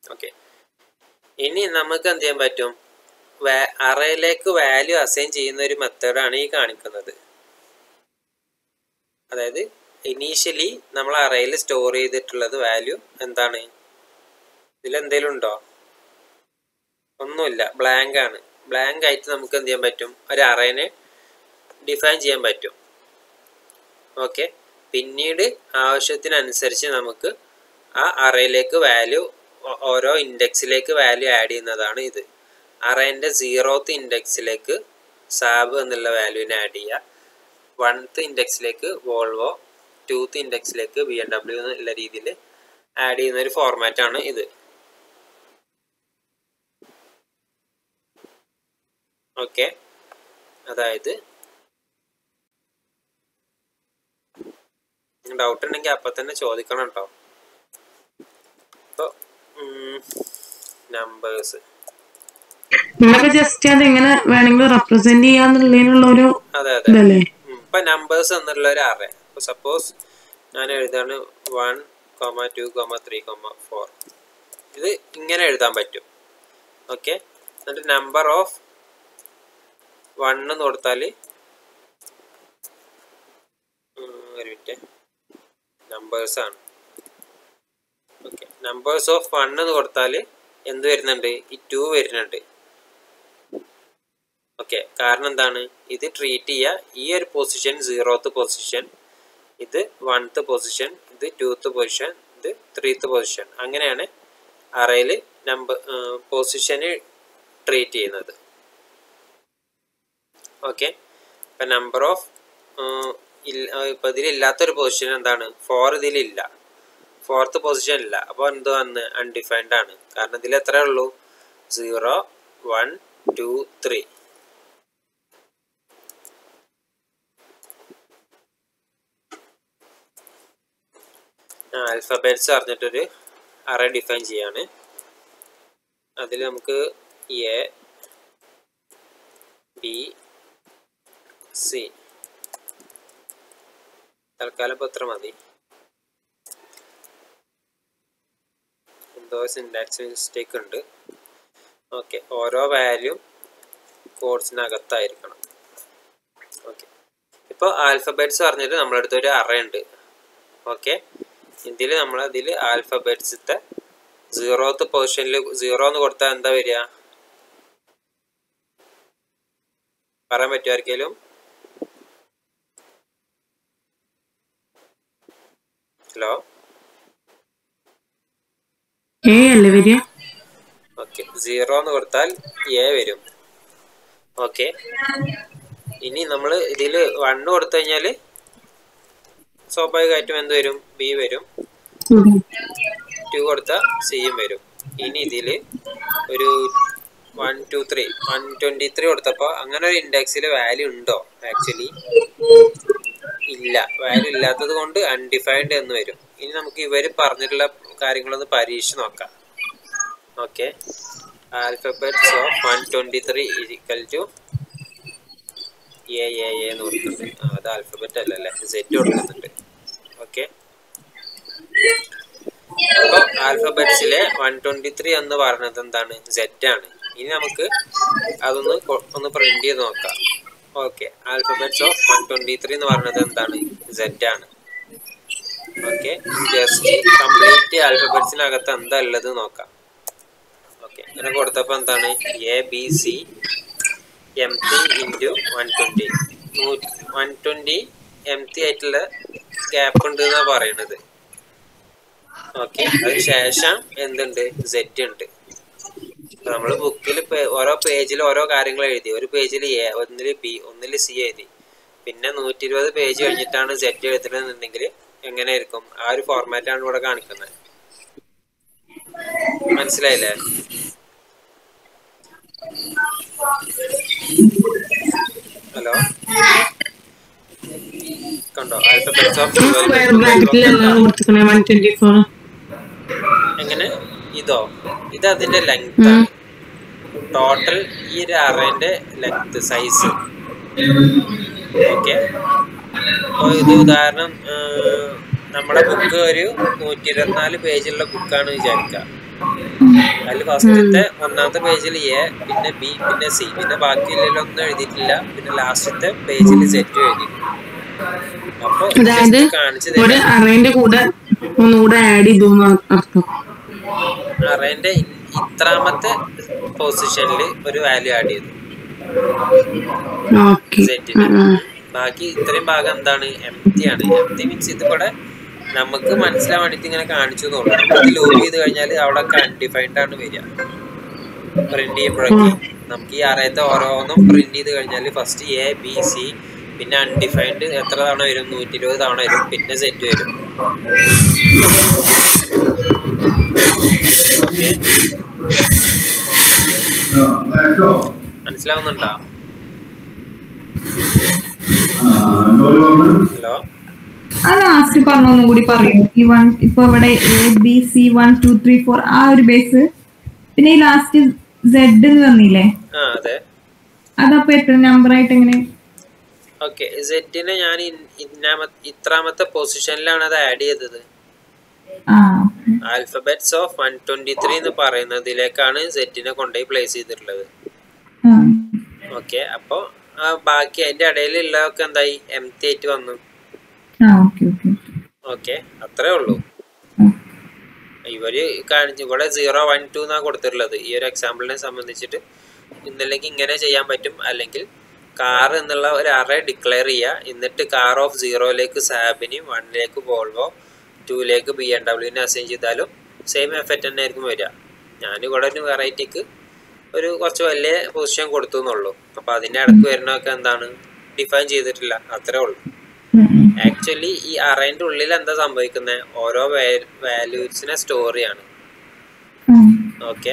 Okay ഇനി നമുക്ക് എന്ത് ചെയ്യാൻ പറ്റും അറയിലേക്ക് വാല്യൂ അസൈൻ ചെയ്യുന്ന ഒരു മെത്തേഡാണ് ഈ കാണിക്കുന്നത് അതായത് ഇനീഷ്യലി നമ്മൾ അറയിൽ സ്റ്റോർ ചെയ്തിട്ടുള്ളത് വാല്യൂ എന്താണ് ഇതിൽ എന്തെങ്കിലും ഉണ്ടോ ഒന്നുമില്ല ബ്ലാങ്ക് ആണ് ബ്ലാങ്ക് ആയിട്ട് നമുക്ക് എന്ത് ചെയ്യാൻ പറ്റും ഒരു അറേനെ ഡിഫൈൻ ചെയ്യാൻ പറ്റും ഓക്കെ പിന്നീട് ആവശ്യത്തിനനുസരിച്ച് നമുക്ക് ആ അറയിലേക്ക് വാല്യൂ ഓരോ ഇൻഡെക്സിലേക്ക് വാല്യൂ ആഡ് ചെയ്യുന്നതാണ് ഇത് അറേൻ്റെ സീറോത്ത് ഇൻഡെക്സിലേക്ക് സാബ് എന്നുള്ള വാല്യൂവിനെ ആഡ് ചെയ്യുക വൺത്ത് ഇൻഡെക്സിലേക്ക് വോൾവോ ടൂത്ത് ഇൻഡെക്സിലേക്ക് ബി എം ഡബ്ല്യു എന്നുള്ള രീതിയിൽ ആഡ് ചെയ്യുന്ന ഒരു ഫോർമാറ്റാണ് ഇത് ഓക്കെ അതായത് ഡൗട്ട് ഉണ്ടെങ്കിൽ അപ്പം തന്നെ ചോദിക്കണം കേട്ടോ ഇപ്പോൾ നമ്പേഴ്സ് നിങ്ങളൊക്കെ ജസ്റ്റ് അത് എങ്ങനെ വേണമെങ്കിൽ റെപ്രസെന്റ് ചെയ്യാന്നുള്ളതിനുള്ള ഒരു അതെ അതെ ഇതല്ലേ ഉം. ഇപ്പൊ നമ്പേഴ്സ് എന്നുള്ള ഒരു അറേ ഇപ്പൊ സപ്പോസ് ഞാൻ എഴുതാണ് one comma two comma three comma four ഇത് ഇങ്ങനെ എഴുതാൻ പറ്റും ഓക്കെ എന്നിട്ട് നമ്പർ ഓഫ് വൺ എന്ന് കൊടുത്താൽ ഒരു മിനിറ്റ് നമ്പേഴ്സ് ആണ് ഓക്കെ നമ്പേഴ്സ് ഓഫ് വൺ എന്ന് കൊടുത്താൽ എന്ത് വരുന്നുണ്ട് ഈ ടു വരുന്നുണ്ട് ഓക്കെ കാരണം എന്താണ് ഇത് ട്രീറ്റ് ചെയ്യുക ഈ ഒരു പൊസിഷൻ സീറോത്ത് പൊസിഷൻ ഇത് വൺത്ത് പൊസിഷൻ ഇത് ടൂത്ത് പൊസിഷൻ ഇത് ത്രീത്ത് പൊസിഷൻ അങ്ങനെയാണ് അറയിൽ നമ്പർ പൊസിഷന് ട്രീറ്റ് ചെയ്യുന്നത് ഓക്കെ ഇപ്പം നമ്പർ ഓഫ് ഇപ്പം ഇതിലില്ലാത്തൊരു പൊസിഷൻ എന്താണ് ഫോർ ഇതിലില്ല ഫോർത്ത് പൊസിഷൻ ഇല്ല അപ്പോൾ എന്ത് വന്ന് അൺഡിഫൈൻഡ് ആണ് കാരണം ഇതിൽ എത്രയേ ഉള്ളൂ zero one two three alphabets അറിഞ്ഞിട്ടൊരു അറ ഡിഫൈൻ ചെയ്യാണ് അതിൽ നമുക്ക് എ ബി സി തൽക്കാലം ഇപ്പോൾ ഇത്ര മതി എന്തോ സിൻടാക്സ് മിസ്റ്റേക്ക് ഉണ്ട് ഓക്കെ ഓരോ വാല്യൂ കോഡ്സിനകത്തായിരിക്കണം ഓക്കെ ഇപ്പോൾ ആൽഫബറ്റ്സ് പറഞ്ഞിട്ട് നമ്മളടുത്ത് ഒരു അറ ഉണ്ട് ഓക്കെ ഇതിൽ നമ്മൾ അതിൽ ആൽഫബറ്റ്സത്തെ സീറോത്ത് പൊസിഷനിൽ സീറോ എന്ന് കൊടുത്താൽ എന്താ വരിക പറയാൻ പറ്റുമോ ആർക്കെങ്കിലും ഹലോ ഏ അല്ലേ വരിക ഓക്കെ സീറോ എന്ന് കൊടുത്താൽ എ വരും ഓക്കെ ഇനി നമ്മൾ ഇതിൽ വണ്ണ് കൊടുത്തു കഴിഞ്ഞാൽ സ്വാഭാവികമായിട്ടും എന്ത് വരും ബി വരും ഉം. ടു കൊടുത്താൽ സിയും വരും ഇനി ഇതിൽ ഒരു one two three one twenty three കൊടുത്തപ്പോൾ അങ്ങനെ ഒരു ഇൻഡെക്സിൽ വാല്യൂ ഉണ്ടോ ആക്ച്വലി ഇല്ല വാല്യൂ ഇല്ലാത്തത് കൊണ്ട് അൺഡിഫൈൻഡ് എന്ന് വരും ഇനി നമുക്ക് ഇവർ പറഞ്ഞിട്ടുള്ള കാര്യങ്ങളൊന്ന് പരീക്ഷിച്ച് നോക്കാം okay alphabets of one twenty three equal to A A എന്ന് കൊടുക്കുന്നുണ്ട് ആ അത് ആൽഫബറ്റ് അല്ലല്ലേ സെറ്റ് കൊടുക്കുന്നുണ്ട് ഓക്കെ അപ്പോൾ ആൽഫബറ്റ്സിലെ വൺ ട്വൻറ്റി ത്രീ എന്ന് പറയുന്നത് എന്താണ് സെറ്റ് ആണ് ഇനി നമുക്ക് അതൊന്ന് കൊ- ഒന്ന് പ്രിന്റ് ചെയ്ത് നോക്കാം okay alphabets of one twenty three എന്ന് പറയുന്നത് എന്താണ് സെറ്റ് ആണ് ഓക്കെ ജസ്റ്റ് കംപ്ലീറ്റ് ആൽഫബറ്റ്സിനകത്ത് എന്താ ഉള്ളത് നോക്കാം ഓക്കെ അങ്ങനെ കൊടുത്തപ്പോൾ എന്താണ് A B C empty into one twenty one twenty empty ആയിട്ടുള്ള ഗ്യാപ്പ് ഉണ്ട് എന്നാണ് പറയണത് ഓക്കെ അതിന് ശേഷം എന്തുണ്ട് സെറ്റ് ഉണ്ട് നമ്മൾ ബുക്കിൽ ഓരോ പേജിൽ ഓരോ കാര്യങ്ങൾ എഴുതി ഒരു പേജിൽ എ ഒന്നിൽ ബി ഒന്നിൽ സി എഴുതി പിന്നെ നൂറ്റി ഇരുപത് പേജ് കഴിഞ്ഞിട്ടാണ് സെറ്റ് എഴുതണമെന്നുണ്ടെങ്കിൽ എങ്ങനെയായിരിക്കും ആ ഒരു ഫോർമാറ്റാണ് ഇവിടെ കാണിക്കുന്നത് മനസ്സിലായില്ലേ ഹലോ കണ്ടോ ആൽഫബറ്റ്സ് ഓഫ് സ്ക്വയർ ബ്രാക്കറ്റിലല്ല കൊടുത്തിക്കണേ വൺ ട്വന്റി ഫോർ എങ്ങനെ ഇതോ ഇത് അതിന്റെ ലെങ്ത് ആണ് ടോട്ടൽ ഈ ഒരു അറേന്റെ ലെങ്ത് സൈസ് ഓക്കെ അപ്പോൾ ഇത് ഉദാഹരണം ആ, നമ്മുടെ ബുക്ക് ഒരു നൂറ്റി ഇരുപത്തിനാല് പേജുള്ള ബുക്കാണ് വിചാരിക്കുക അതിൽ ഫസ്റ്റത്തെ ഒന്നാമത്തെ പേജിൽ എ പിന്നെ ബി പിന്നെ സി പിന്നെ ബാക്കിയുള്ളതിലൊന്നും എഴുതിയിട്ടില്ല പിന്നെ ലാസ്റ്റത്തെ പേജിൽ സെറ്റ് എഴുതി അപ്പൊ അതായത് just കാണിച്ചു ഒരു തരാം അറേന്റെ കൂടെ ഒന്നുകൂടെ ആഡ് ചെയ്തു എന്ന് അർത്ഥം അറേന്റെ ഇത്രാമത്തെ പൊസിഷനിൽ ഒരു വാല്യൂ ആഡ് ചെയ്തു ഓക്കെ സെറ്റിന് ബാക്കി ഇത്രയും ഭാഗം എന്താണ് എം ടി ആണ് എം ടി മീൻസ് ഇത് ഇവിടെ നമുക്ക് മനസ്സിലാൻ വേണ്ടിട്ട് ഇങ്ങനെ കാണിച്ചു തോന്നുന്നു ഇത് ലോബ് ചെയ്ത് കഴിഞ്ഞാൽ അവിടെ ഒക്കെ അൺഡിഫൈൻഡ് ആണ് വരിക പ്രിന്റ് ചെയ്യുമ്പോഴൊക്കെ നമുക്ക് ഈ അറയത്തെ ഓരോന്നും പ്രിന്റ് ചെയ്ത് കഴിഞ്ഞാൽ ഫസ്റ്റ് എ ബി സി പിന്നെ അൺഡിഫൈൻഡ് എത്ര തവണ വരും നൂറ്റി ഇരുപത് തവണ വരും പിന്നെ സെറ്റ് വരും ഓക്കെ മനസ്സിലാവുന്നുണ്ടോ ഹലോ ആ ലാസ്റ്റ് പറഞ്ഞ ഒന്നും കൂടി പറയൂ ഈ വൺ ഇപ്പൊ ഇവിടെ A B C one two three four ആ ഒരു ബേസ് പിന്നെ ഈ ലാസ്റ്റ് സെഡ് എന്ന് തന്നില്ലേ ആ അതെ അതപ്പോ എത്ര നമ്പർ ആയിട്ട് എങ്ങനെ ഓക്കെ സെറ്റിനെ ഞാൻ ഇൻ- ഇന്നാമ- ഇത്രാമത്തെ പൊസിഷനിലാണ് അത് ആഡ് ചെയ്തത് ആ alphabets of one twenty three എന്ന് പറയുന്നതിലേക്കാണ് സെറ്റിനെ കൊണ്ടുപോയി പ്ലേസ് ചെയ്തിട്ടുള്ളത് ആ ഓക്കെ അപ്പോൾ ആ ബാക്കി അതിന്റെ ഇടയിലുള്ളതൊക്കെ എന്തായി എം ടി ആയിട്ട് വന്നു ആ ഓക്കെ ഓക്കെ ഓക്കെ അത്രേ ഉള്ളൂ ഇവര് കാണിച്ചു ഇവിടെ സീറോ വൺ ടു എന്നാണ് കൊടുത്തിട്ടുള്ളത് ഈ ഒരു എക്സാമ്പിളിനെ സംബന്ധിച്ചിട്ട് ഇന്നല്ലെങ്കിൽ ഇങ്ങനെ ചെയ്യാൻ പറ്റും അല്ലെങ്കിൽ കാർ എന്നുള്ള ഒരു അറേ ഡിക്ലെയർ ചെയ്യുക എന്നിട്ട് കാർ ഓഫ് സീറോയിലേക്ക് സാബിന് വണ്ണിലേക്ക് വോൾവോ ടൂയിലേക്ക് ബി എം ഡബ്ല്യൂനെ അസൈൻ ചെയ്താലും സെയിം എഫക്റ്റ് തന്നെ ആയിരിക്കും വരിക ഞാനിവിടെ ഒരു വെറൈറ്റിക്ക് ഒരു കുറച്ച് വലിയ പൊസിഷൻ കൊടുത്തു എന്നുള്ളൂ അപ്പോൾ അതിൻ്റെ ഇടയ്ക്ക് വരുന്നതൊക്കെ എന്താണ് ഡിഫൈൻ ചെയ്തിട്ടില്ല അത്രേ ഉള്ളൂ ആക്ച്വലി ഈ അറേൻ്റെ ഉള്ളിൽ എന്താ സംഭവിക്കുന്നത് ഓരോ വാല്യൂസിനെ സ്റ്റോർ ചെയ്യാണ് ഓക്കെ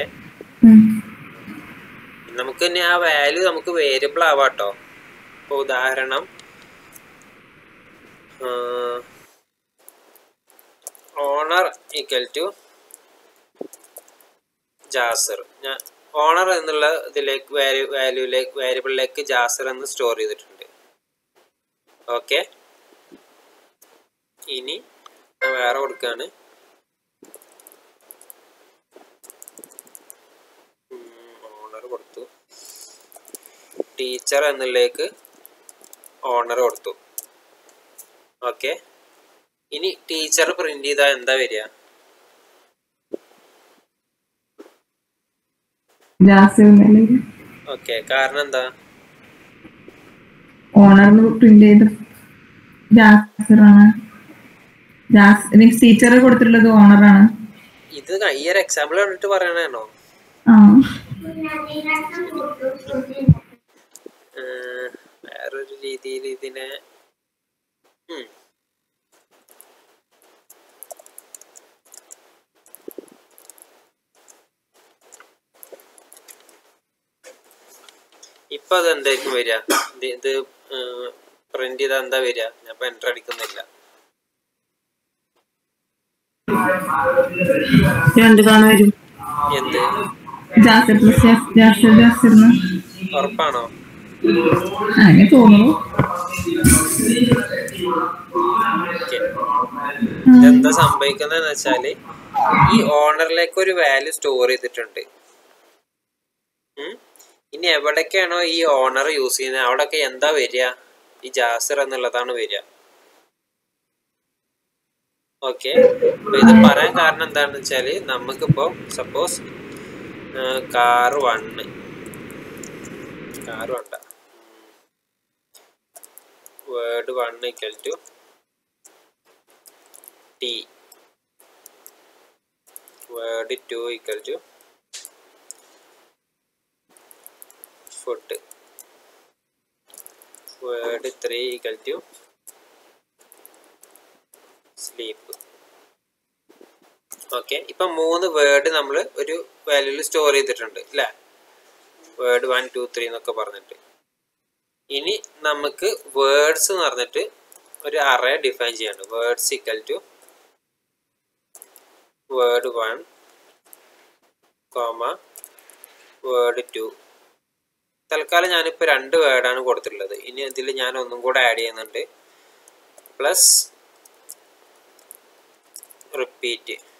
നമുക്ക് ഇനി ആ വാല്യൂ നമുക്ക് വേരിയബിൾ ആവാട്ടോ ഇപ്പോൾ ഉദാഹരണം ഓണർ ഈക്വൽ ടു ജാസർ ഞാൻ ഓണർ എന്നുള്ള ഇതിലേക്ക് വാല്യൂ വാല്യൂലേക്ക് വേരിയബിളിലേക്ക് ജാസർ എന്ന് സ്റ്റോർ ചെയ്തിട്ടുണ്ട് ഓക്കെ ഇനി ഞാൻ വേറെ കൊടുക്കുകയാണ് ഓണർ കൊടുത്തു ടീച്ചർ എന്നുള്ളേക്ക് ഓണർ കൊടുത്തു ഓക്കെ ഇനി ടീച്ചർ പ്രിന്റ് ചെയ്താൽ എന്താ വരിക ജാസിർ ഓക്കെ കാരണം എന്താ ഓണറിന് പ്രിന്റ് ചെയ്ത് ജാസിറാണ് ജാസ് മീൻസ് ടീച്ചർ കൊടുത്തിട്ടുള്ളത് ഓണറാണ് ഇത് ക- ഈ ഒരു എക്സാമ്പിൾ കണ്ടിട്ട് പറയണേണോ ആ ഏഹ്, വേറൊരു രീതിയിൽ ഇതിനെ ഉം. ഇപ്പൊ അത് എന്തായിരിക്കും വരിക ഇത് ഇത് പ്രിന്റ് ചെയ്താൽ എന്താ വരിക ഞാൻ ഇപ്പൊ എൻ്റർ അടിക്കുന്നില്ല രണ്ട് തവണ വരും എന്ത് ജാസിർ പ്ലസ് ജാസിർ ജാസിർന്ന് ഉറപ്പാണോ അങ്ങനെ തോന്നുന്നു ഓക്കെ ഇതെന്താ സംഭവിക്കുന്നതെന്ന് വെച്ചാല് ഈ ഓണറിലേക്ക് ഒരു വാല്യൂ സ്റ്റോർ ചെയ്തിട്ടുണ്ട് ഉം. ഇനി എവിടേക്കാണോ ഈ ഓണർ യൂസ് ചെയ്യുന്നത് അവിടെയൊക്കെ എന്താ വരിക ഈ ജാസർ എന്നുള്ളതാണ് വരിക ഓക്കെ അപ്പൊ ഇത് പറയാൻ കാരണം എന്താണെന്ന് വെച്ചാല് നമുക്കിപ്പോ സപ്പോസ് കാർ വണ്ണ് കാർ വേണ്ട word one equal to tea word two equal to food word three equal to sleep okay ഇപ്പൊ മൂന്ന് വേർഡ് നമ്മൾ ഒരു വാല്യൂല് സ്റ്റോർ ചെയ്തിട്ടുണ്ട് അല്ലേ വേർഡ് വൺ ടു ത്രീ എന്നൊക്കെ പറഞ്ഞിട്ട് ഇനി നമുക്ക് വേർഡ്സ് എന്ന് പറഞ്ഞിട്ട് ഒരു അറേ ഡിഫൈൻ ചെയ്യാണ് words equal to word one comma word two തൽക്കാലം ഞാനിപ്പോൾ രണ്ട് വേർഡാണ് കൊടുത്തിട്ടുള്ളത് ഇനി ഇതിൽ ഞാൻ ഒന്നും കൂടെ ആഡ് ചെയ്യുന്നുണ്ട് പ്ലസ് റിപ്പീറ്റ്